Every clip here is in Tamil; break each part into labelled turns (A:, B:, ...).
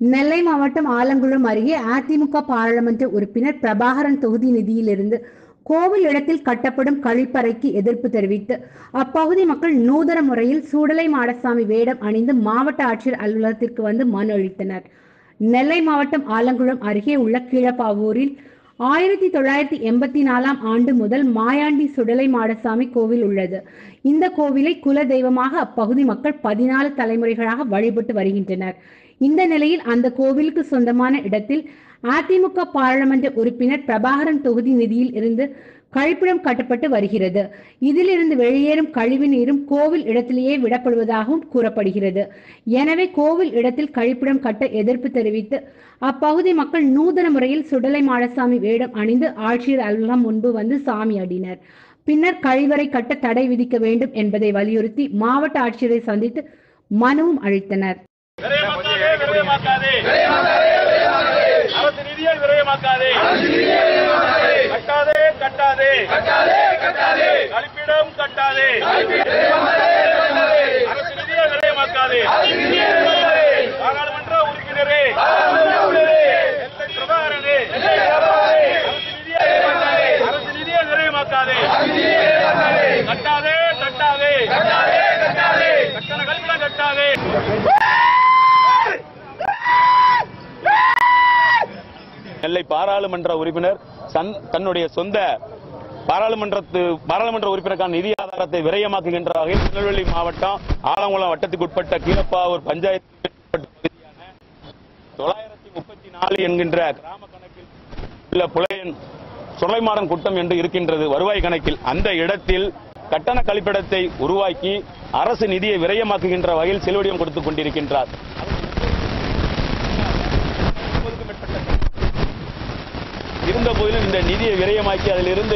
A: நெல்லை மாவட்டம் ஆலங்குளம் அருகே அதிமுக பாராளுமன்ற உறுப்பினர் பிரபாகரன் தொகுதி நிதியிலிருந்து கோவில் இடத்தில் கட்டப்படும் கழிப்பறைக்கு எதிர்ப்பு தெரிவித்து அப்பகுதி மக்கள் நூதன முறையில் சூடலை மாடசாமி வேடம் அணிந்து மாவட்ட ஆட்சியர் அலுவலகத்திற்கு வந்து மனு அளித்தனர் நெல்லை மாவட்டம் ஆலங்குளம் அருகே உள்ள கீழப்பாவூரில் ஆயிரத்தி தொள்ளாயிரத்தி எண்பத்தி நாலாம் ஆண்டு முதல் மாயாண்டி சுடலை மாடசாமி கோவில் உள்ளது இந்த கோவிலை குல தெய்வமாக அப்பகுதி மக்கள் பதினாலு தலைமுறைகளாக வழிபட்டு வருகின்றனர் இந்த நிலையில் அந்த கோவிலுக்கு சொந்தமான இடத்தில் அதிமுக பாராளுமன்ற உறுப்பினர் பிரபாகரன் தொகுதி நிதியில் இருந்து கழிப்பிடம் கட்டப்பட்டு வருகிறது இதிலிருந்து வெளியேறும் கழிவு நீரும் கோவில் இடத்திலேயே விடப்படுவதாகவும் கூறப்படுகிறது எனவே கோவில் இடத்தில் கழிப்பிடம் கட்ட எதிர்ப்பு தெரிவித்து அப்பகுதி மக்கள் நூதன முறையில் சுடலை மாடசாமி வேடம் அணிந்து ஆட்சியர் அலுவலகம் முன்பு வந்து சாமி அடினர் பின்னர் கழிவறை கட்ட தடை விதிக்க வேண்டும் என்பதை வலியுறுத்தி மாவட்ட ஆட்சியரை சந்தித்து மனுவும் அளித்தனர்
B: விரயமாக்காதே விரயமாக்காதே அரசு நிதியை விரயமாக்காதே கட்டாதே கட்டாதே கழிப்பிடம் கட்டாதே அரசு நிதியை விரயமாக்காதே பாராளுமன்ற உறுப்பினரே எல்லை பிரபாகரனே அரசு நிதியை அரசு நிதியை விரயமாக்காதே கட்டாதே கட்டாதே கட்டண கழிப்பிடம் கட்டாதே நெல்லை பாராளுமன்ற உறுப்பினர் சன்- தன்னுடைய சொந்த பாராளுமன்றத்து பாராளுமன்ற உறுப்பினருக்கான நிதி ஆதாரத்தை விரயமாக்குகின்ற வகையில் திருநெல்வேலி மாவட்டம் ஆலங்குளம் வட்டத்துக்கு உட்பட்ட கீழப்பாவூர் பஞ்சாயத்து தொள்ளாயிரத்தி முப்பத்தி நாலு என்கின்ற கிராம கணக்கில் உள்ள புலையன் சுலைமாடன் குட்டம் என்று இருக்கின்றது வருவாய் கணக்கில் அந்த இடத்தில் கட்டண கழிப்பிடத்தை உருவாக்கி அரசு நிதியை விரயமாக்குகின்ற வகையில் செல்வடியம் கொடுத்துக் கொண்டிருக்கின்றார் முப்பதுக்கும் மேற்பட்ட இருந்த போதிலும் இந்த நிதியை விரயமாக்கி அதிலிருந்து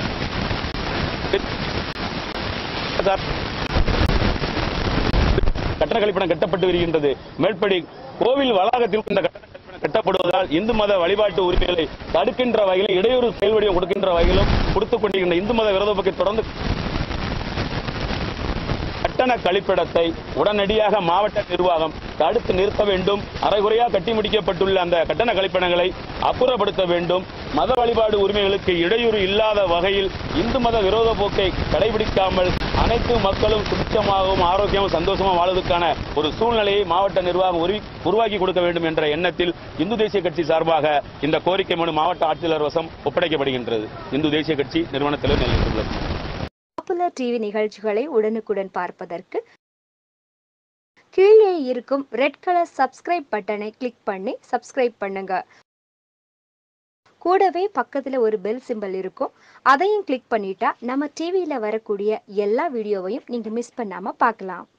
B: கட்டண கழிப்பிடம் கட்டப்பட்டு வருகின்றது மேற்படி கோவில் வளாகத்தில் இந்த கட்டண கழிப்பிடம் கட்டப்படுவதால் இந்து மத வழிபாட்டு உரிமைகளை தடுக்கின்ற வகையில் இடையூறு செயல்வடிவம் கொடுக்கின்ற வகையிலும் கொடுத்துக் கொண்டிருக்கின்ற இந்து மத விரோத போக்கை தொடர்ந்து கட்டண கழிப்பிடத்தை உடனடியாக மாவட்ட நிர்வாகம் தடுத்து நிறுத்த வேண்டும் அரைகுறையாக கட்டி முடிக்கப்பட்டுள்ள அந்த கட்டண கழிப்பிடங்களை அப்புறப்படுத்த வேண்டும் மத வழிபாடு உரிமைகளுக்கு இடையூறு இல்லாத வகையில் இந்து மத விரோத போக்கை கடைபிடிக்காமல் அனைத்து மக்களும் சுத்தமாகவும் ஆரோக்கியமும் சந்தோஷமாக வாழ்வதற்கான ஒரு சூழ்நிலையை மாவட்ட நிர்வாகம் உருவி- உருவாக்கி கொடுக்க வேண்டும் என்ற எண்ணத்தில் இந்து தேசிய கட்சி சார்பாக இந்த கோரிக்கை மனு மாவட்ட ஆட்சியாளர் வசம் ஒப்படைக்கப்படுகின்றது இந்து தேசிய கட்சி நிறுவனத்தில் நிலைத்துள்ளது
C: பாப்புலர் டிவி நிகழ்ச்சிகளை உடனுக்குடன் பார்ப்பதற்கு கீழே இருக்கும் ரெட் கலர் சப்ஸ்கிரைப் பட்டனை கிளிக் பண்ணி சப்ஸ்கிரைப் பண்ணுங்க கூடவே பக்கத்துல ஒரு பெல் சிம்பல் இருக்கும் அதையும் கிளிக் பண்ணிட்டா நம்ம டிவியில வரக்கூடிய எல்லா வீடியோவையும் நீங்க மிஸ் பண்ணாம பார்க்கலாம்